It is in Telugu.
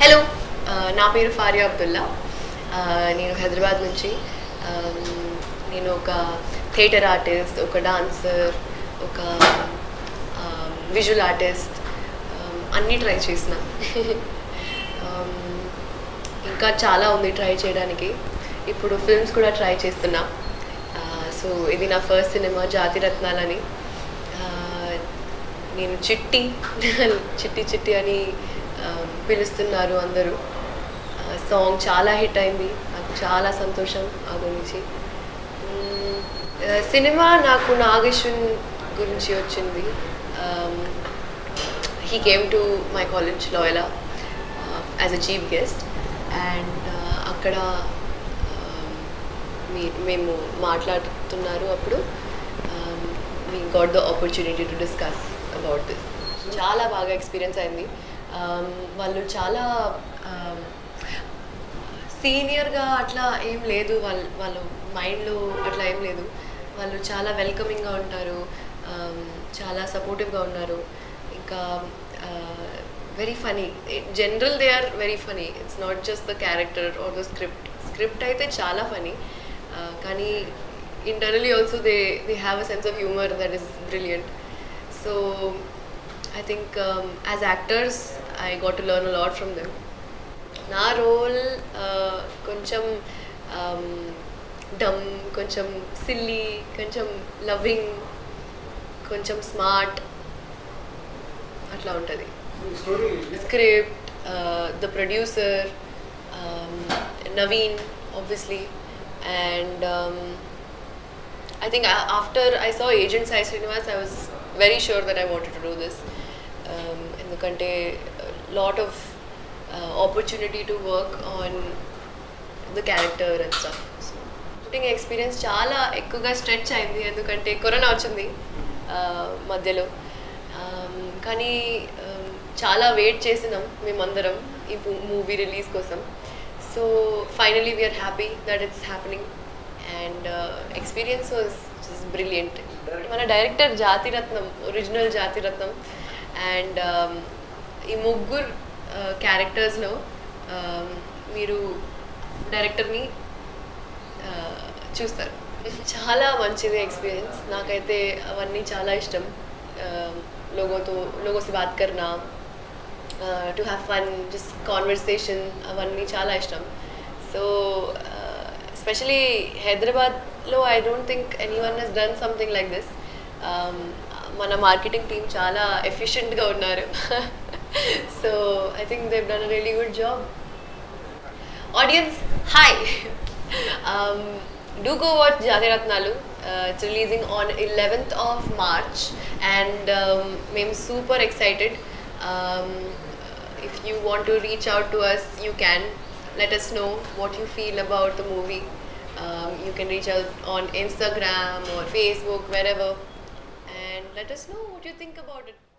హలో నా పేరు ఫారియా అబ్దుల్లా ఆ, నేను హైదరాబాద్ నుంచి ఆమ్, నేను ఒక థియేటర్ ఆర్టిస్ట్ ఒక డాన్సర్ ఒక విజువల్ ఆర్టిస్ట్ అన్నీ ట్రై చేసిన ఆమ్, ఇంకా చాలా ఉంది ట్రై చేయడానికి ఇప్పుడు ఫిల్మ్స్ కూడా ట్రై చేస్తున్నా సో ఇది నా ఫస్ట్ సినిమా జాతి రత్నాలని ఆ, నేను చిట్టి చిట్టి చిట్టి అని ఆ, పిలుస్తున్నారు అందరూ సాంగ్ చాలా హిట్ అయింది నాకు చాలా సంతోషం ఆ గురించి మ్మ్, ఆ, సినిమా నాకు నాగేశ్వన్ గురించి వచ్చింది he came to my college Loyola as a chief guest and అక్కడ um, మీ మేము మాట్లాడుతున్నారు అప్పుడు me got the opportunity to discuss about this చాలా బాగా ఎక్స్పీరియన్స్ అయింది Um, వాళ్ళు చాలా సీనియర్గా అట్లా ఏం లేదు వాళ్ళ వాళ్ళ మైండ్లో అట్లా ఏం లేదు వాళ్ళు చాలా వెల్కమింగ్గా ఉంటారు um, చాలా సపోర్టివ్గా ఉన్నారు ఇంకా very funny general they are very funny it's not just the character or the script script అయితే చాలా ఫనీ కానీ internally also they they have a sense of humour that is brilliant so I think as actors I got to learn a lot from them నా రోల్ కొంచెం డమ్ కొంచెం సిల్లీ కొంచెం లవింగ్ కొంచెం స్మార్ట్ అట్లా ఉంటుంది story script, uh, the producer, um, Naveen, obviously, and um, I think a- after I saw Agent Sai Srinivas, I was very sure that I wanted to do this. Um, ఎందుకంటే lot of uh, opportunity to work on the character and stuff. Shooting experience చాలా ఎక్కువగా స్ట్రెచ్ అయింది ఎందుకంటే కరోనా వచ్చింది uh, మధ్యలో Um, కానీ um, చాలా వెయిట్ చేసినాం మేమందరం ఈ మూవీ రిలీజ్ కోసం so finally we are happy that it's happening and experience was just brilliant మన director Jathiratnam original Jathiratnam and ఈ ముగ్గురు క్యారెక్టర్స్లో మీరు డైరెక్టర్ని ఆ, చూస్తారు చాలా మంచిది ఎక్స్పీరియన్స్ నాకైతే అవన్నీ చాలా ఇష్టం లోగోతో లోగో से बात करना to have fun just conversation అవన్నీ చాలా ఇష్టం సో ఎస్పెషలీ హైదరాబాద్లో I don't think any one he's done something like this మన మార్కెటింగ్ టీమ్ చాలా ఎఫిషియెంట్గా ఉన్నారు so I think they've done a really good job audience hi um, do go watch jatiratnalu uh, it's releasing on 11th of march and um, i'm super excited um, if you want to reach out to us you can let us know what you feel about the movie um, you can reach out on instagram or facebook wherever and let us know what you think about it